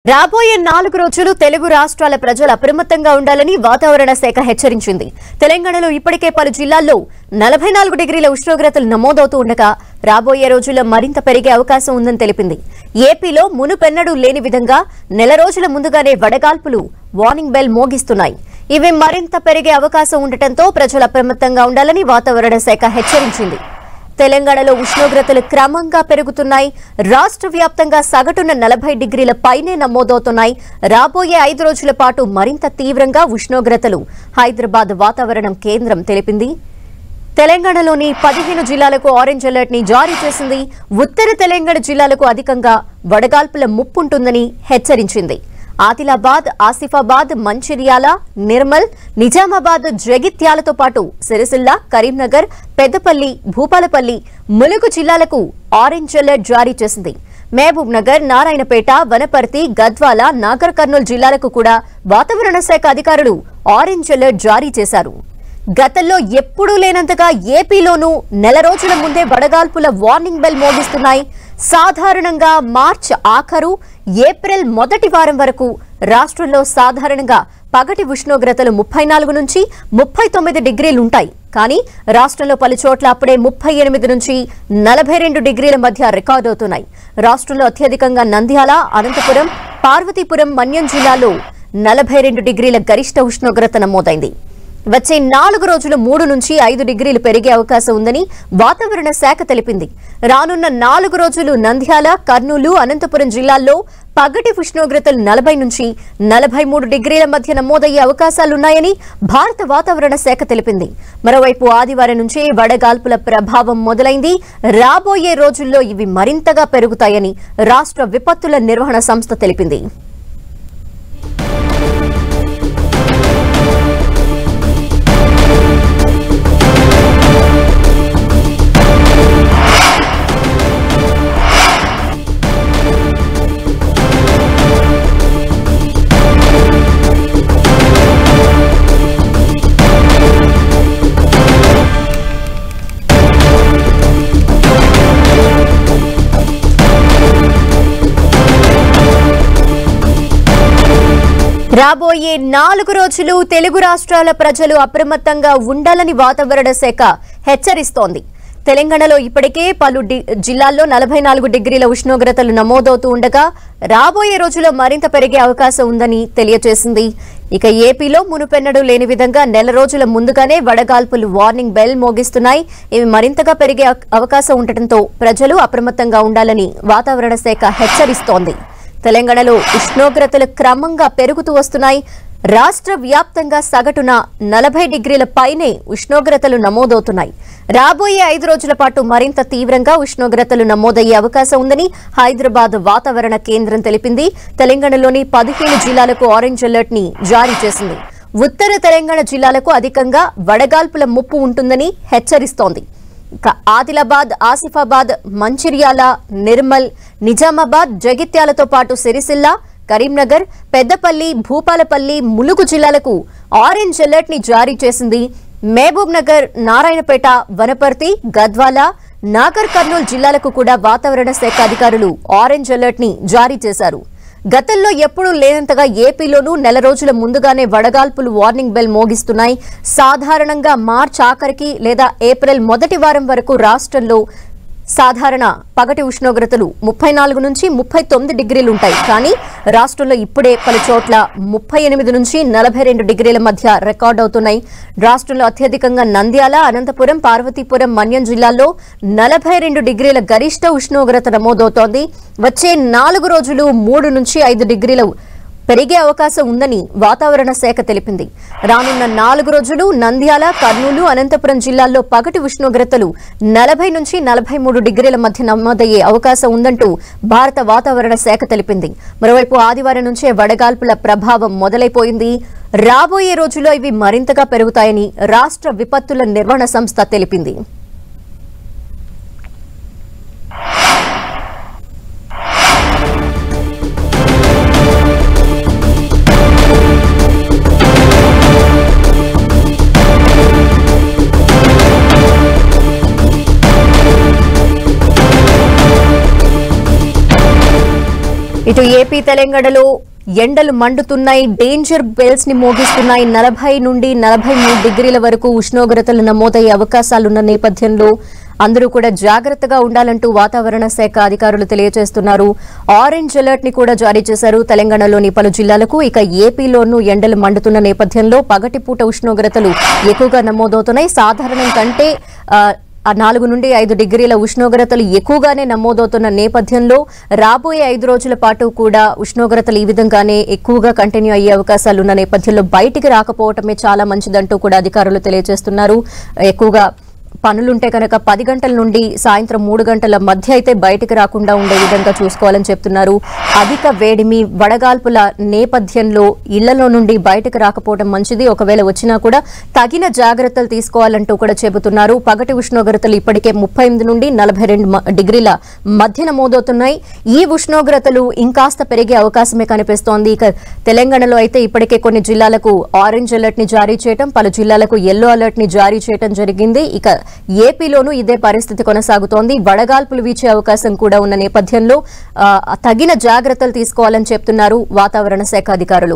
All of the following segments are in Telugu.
రాబోయే నాలుగు రోజులు తెలుగు రాష్ట్రాల ప్రజలు అప్రమత్తంగా ఉండాలని వాతావరణ శాఖ హెచ్చరించింది తెలంగాణలో ఇప్పటికే పలు జిల్లాల్లో నలభై నాలుగు డిగ్రీల ఉష్ణోగ్రతలు నమోదవుతూ ఉండగా రాబోయే రోజుల్లో మరింత పెరిగే అవకాశం ఉందని తెలిపింది ఏపీలో మునుపెన్నడూ లేని విధంగా నెల రోజుల ముందుగానే వడగాల్పులు వార్నింగ్ బెల్ మోగిస్తున్నాయి ఇవి మరింత పెరిగే అవకాశం ఉండటంతో ప్రజలు అప్రమత్తంగా ఉండాలని వాతావరణ శాఖ హెచ్చరించింది తెలంగాణలో ఉష్ణోగ్రతలు క్రమంగా పెరుగుతున్నాయి రాష్ట్ర వ్యాప్తంగా సగటున నలభై డిగ్రీల పైనే నమోదవుతున్నాయి రాబోయే ఐదు రోజుల పాటు మరింత తీవ్రంగా ఉష్ణోగ్రతలు హైదరాబాద్ వాతావరణం కేంద్రం తెలిపింది తెలంగాణలోని పదిహేను జిల్లాలకు ఆరెంజ్ అలర్ట్ ని జారీ చేసింది ఉత్తర తెలంగాణ జిల్లాలకు అధికంగా వడగాల్పుల ముప్పుంటుందని హెచ్చరించింది ఆదిలాబాద్ ఆసిఫాబాద్ మంచిర్యాల నిర్మల్ నిజామాబాద్ జగిత్యాలతో పాటు సిరిసిల్ల కరీంనగర్ పెద్దపల్లి భూపాలపల్లి ములుగు జిల్లాలకు ఆరెంజ్ అలర్ట్ జారీ చేసింది మహబూబ్ నగర్ నారాయణపేట వనపర్తి గద్వాల నాగర్ కర్నూలు జిల్లాలకు కూడా వాతావరణ శాఖ అధికారులు ఆరెంజ్ అలర్ట్ జారీ చేశారు గతంలో ఎప్పుడూ లేనంతగా ఏపీలోనూ నెల రోజుల ముందే వడగాల్పుల వార్నింగ్ బెల్ మోగిస్తున్నాయి సాధారణంగా మార్చ్ ఆఖరు ఏప్రిల్ మొదటి వారం వరకు రాష్ట్రంలో సాధారణంగా పగటి ఉష్ణోగ్రతలు ముప్పై నాలుగు నుంచి ముప్పై తొమ్మిది డిగ్రీలు ఉంటాయి కానీ రాష్ట్రంలో పలు చోట్ల అప్పుడే ముప్పై ఎనిమిది నుంచి నలభై రెండు డిగ్రీల మధ్య రికార్డవుతున్నాయి రాష్ట్రంలో అత్యధికంగా నంద్యాల అనంతపురం పార్వతీపురం మన్యం జిల్లాలో నలభై రెండు డిగ్రీల గరిష్ట ఉష్ణోగ్రత నమోదైంది వచ్చే నాలుగు రోజులు మూడు నుంచి ఐదు డిగ్రీలు పెరిగే అవకాశం ఉందని వాతావరణ శాఖ తెలిపింది రానున్న నాలుగు రోజులు నంద్యాల కర్నూలు అనంతపురం జిల్లాల్లో పగటి ఉష్ణోగ్రతలు నలభై నుంచి నలభై మూడు డిగ్రీల మధ్య నమోదయ్యే అవకాశాలున్నాయని భారత వాతావరణ శాఖ తెలిపింది మరోవైపు ఆదివారం నుంచే వడగాల్పుల ప్రభావం మొదలైంది రాబోయే రోజుల్లో ఇవి మరింతగా పెరుగుతాయని రాష్ట్ర విపత్తుల నిర్వహణ సంస్థ తెలిపింది రాబోయే నాలుగు రోజులు తెలుగు రాష్ట్రాల ప్రజలు అప్రమత్తంగా ఉండాలని వాతావరణ శాఖ హెచ్చరిస్తోంది తెలంగాణలో ఇప్పటికే పలు డి- జిల్లాల్లో నలభై నాలుగు డిగ్రీల ఉష్ణోగ్రతలు నమోదవుతూ ఉండగా రాబోయే రోజుల్లో మరింత పెరిగే అవకాశం ఉందని తెలియజేసింది ఇక ఏపీలో మునుపెన్నడూ లేని విధంగా నెల రోజుల ముందుగానే వడగాల్పులు వార్నింగ్ బెల్ మోగిస్తున్నాయి ఇవి మరింతగా పెరిగే అవ- అవకాశం ఉండటంతో ప్రజలు అప్రమత్తంగా ఉండాలని వాతావరణ శాఖ హెచ్చరిస్తోంది తెలంగాణలో ఉష్ణోగ్రతలు క్రమంగా పెరుగుతూ వస్తున్నాయి రాష్ట్ర వ్యాప్తంగా సగటున నలభై డిగ్రీల పైనే ఉష్ణోగ్రతలు నమోదవుతున్నాయి రాబోయే ఐదు రోజుల పాటు మరింత తీవ్రంగా ఉష్ణోగ్రతలు నమోదయ్యే అవకాశం ఉందని హైదరాబాద్ వాతావరణ కేంద్రం తెలిపింది తెలంగాణలోని పదిహేను జిల్లాలకు ఆరెంజ్ అలర్ట్ ని జారీ చేసింది ఉత్తర తెలంగాణ జిల్లాలకు అధికంగా వడగాల్పుల ముప్పు ఉంటుందని హెచ్చరిస్తోంది ఇక ఆదిలాబాద్ ఆసిఫాబాద్ మంచిర్యాల నిర్మల్ నిజామాబాద్ జగిత్యాలతో పాటు సిరిసిల్ల కరీంనగర్ పెద్దపల్లి భూపాలపల్లి ములుగు జిల్లాలకు ఆరెంజ్ అలర్ట్ ని జారీ చేసింది మహబూబ్ నగర్ నారాయణపేట వనపర్తి గద్వాల నాగర్ కర్నూలు జిల్లాలకు కూడా వాతావరణ శాఖ అధికారులు ఆరెంజ్ అలర్ట్ ని జారీ చేశారు గతంలో ఎప్పుడూ లేనంతగా ఏపీలోనూ నెల రోజుల ముందుగానే వడగాల్పులు వార్నింగ్ బెల్ మోగిస్తున్నాయి సాధారణంగా మార్చ్ ఆఖరికి లేదా ఏప్రిల్ మొదటి వారం వరకు రాష్ట్రంలో సాధారణ పగటి ఉష్ణోగ్రతలు ముప్పై నాలుగు నుంచి ముప్పై తొమ్మిది డిగ్రీలు ఉంటాయి కానీ రాష్ట్రంలో ఇప్పుడే పలు చోట్ల ముప్పై ఎనిమిది నుంచి నలభై రెండు డిగ్రీల మధ్య రికార్డ్ అవుతున్నాయి రాష్ట్రంలో అత్యధికంగా నంద్యాల అనంతపురం పార్వతీపురం మన్యం జిల్లాల్లో నలభై రెండు డిగ్రీల గరిష్ట ఉష్ణోగ్రత నమోదవుతోంది వచ్చే నాలుగు రోజులు మూడు నుంచి ఐదు డిగ్రీల పెరిగే అవకాశం ఉందని వాతావరణ శాఖ తెలిపింది రానున్న నాలుగు రోజులు నంద్యాల కర్నూలు అనంతపురం జిల్లాల్లో పగటి ఉష్ణోగ్రతలు నలభై నుంచి నలభై మూడు డిగ్రీల మధ్య నమోదయ్యే అవకాశం ఉందంటూ భారత వాతావరణ శాఖ తెలిపింది మరోవైపు ఆదివారం నుంచే వడగాల్పుల ప్రభావం మొదలైపోయింది రాబోయే రోజుల్లో ఇవి మరింతగా పెరుగుతాయని రాష్ట్ర విపత్తుల నిర్వహణ సంస్థ తెలిపింది ఇటు ఇటు ఏపీ తెలంగాణలో ఎండలు మండుతున్నాయి డేంజర్ బెల్స్ ని మోగిస్తున్నాయి నలభై నుండి నలభై మూడు డిగ్రీల వరకు ఉష్ణోగ్రతలు నమోదయ్యే అవకాశాలున్న నేపథ్యంలో అందరూ కూడా జాగ్రత్తగా ఉండాలంటూ వాతావరణ శాఖ అధికారులు తెలియజేస్తున్నారు ఆరెంజ్ అలర్ట్ ని కూడా జారీ చేశారు తెలంగాణలోని పలు జిల్లాలకు ఇక ఏపీలోనూ ఎండలు మండుతున్న నేపథ్యంలో పగటిపూట ఉష్ణోగ్రతలు ఎక్కువగా నమోదవుతున్నాయి సాధారణం కంటే ఆ, ఆ నాలుగు నుండి ఐదు డిగ్రీల ఉష్ణోగ్రతలు ఎక్కువగానే నమోదవుతున్న నేపథ్యంలో రాబోయే ఐదు రోజుల పాటు కూడా ఉష్ణోగ్రతలు ఈ విధంగానే ఎక్కువగా కంటిన్యూ అయ్యే అవకాశాలు ఉన్న నేపథ్యంలో బయటికి రాకపోవటమే చాలా మంచిదంటూ కూడా అధికారులు తెలియజేస్తున్నారు ఎక్కువగా పనులుంటే కనుక పది గంటల నుండి సాయంత్రం మూడు గంటల మధ్య అయితే బయటికి రాకుండా ఉండే విధంగా చూసుకోవాలని చెప్తున్నారు అధిక వేడిమి వడగాల్పుల నేపథ్యంలో ఇళ్లలో నుండి బయటకు రాకపోవడం మంచిది ఒకవేళ వచ్చినా కూడా తగిన జాగ్రత్తలు తీసుకోవాలంటూ కూడా చెబుతున్నారు పగటి ఉష్ణోగ్రతలు ఇప్పటికే ముప్పై ఎనిమిది నుండి నలభై రెండు మ- డిగ్రీల మధ్య నమోదవుతున్నాయి ఈ ఉష్ణోగ్రతలు ఇంకాస్త పెరిగే అవకాశమే కనిపిస్తోంది ఇక తెలంగాణలో అయితే ఇప్పటికే కొన్ని జిల్లాలకు ఆరెంజ్ అలర్ట్ ని జారీ చేయడం పలు జిల్లాలకు ఎల్లో అలర్ట్ ని జారీ చేయడం జరిగింది ఇక ఏపీలోనూ ఇదే పరిస్థితి కొనసాగుతోంది వడగాల్పులు వీచే అవకాశం కూడా ఉన్న నేపథ్యంలో ఆ, తగిన జాగ్రత్తలు తీసుకోవాలని చెప్తున్నారు వాతావరణ శాఖ అధికారులు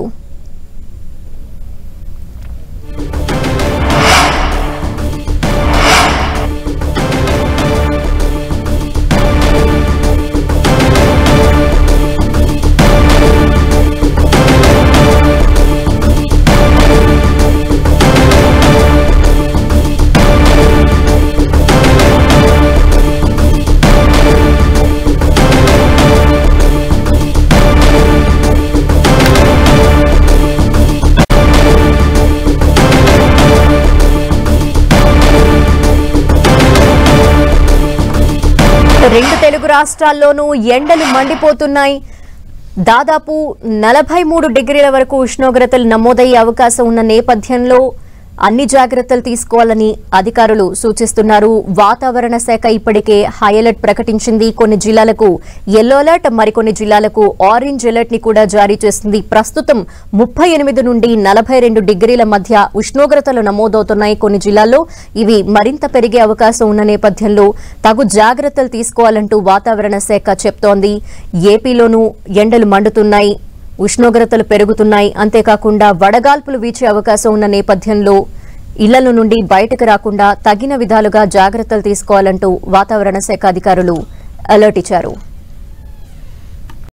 రెండు తెలుగు రాష్ట్రాల్లోనూ ఎండలు మండిపోతున్నాయి దాదాపు నలభై మూడు డిగ్రీల వరకు ఉష్ణోగ్రతలు నమోదయ్యే అవకాశం ఉన్న నేపథ్యంలో అన్ని జాగ్రత్తలు తీసుకోవాలని అధికారులు సూచిస్తున్నారు వాతావరణ శాఖ ఇప్పటికే హై అలర్ట్ ప్రకటించింది కొన్ని జిల్లాలకు ఎల్లో అలర్ట్ మరికొన్ని జిల్లాలకు ఆరెంజ్ అలర్ట్ ని కూడా జారీ చేసింది ప్రస్తుతం ముప్పై ఎనిమిది నుండి నలభై రెండు డిగ్రీల మధ్య ఉష్ణోగ్రతలు నమోదవుతున్నాయి కొన్ని జిల్లాల్లో ఇవి మరింత పెరిగే అవకాశం ఉన్న నేపథ్యంలో తగు జాగ్రత్తలు తీసుకోవాలంటూ వాతావరణ శాఖ చెప్తోంది ఏపీలోనూ ఎండలు మండుతున్నాయి ఉష్ణోగ్రతలు పెరుగుతున్నాయి అంతేకాకుండా వడగాల్పులు వీచే అవకాశం ఉన్న నేపథ్యంలో ఇళ్ల నుండి బయటకు రాకుండా తగిన విధాలుగా జాగ్రత్తలు తీసుకోవాలంటూ వాతావరణ శాఖ అధికారులు అలర్ట్ ఇచ్చారు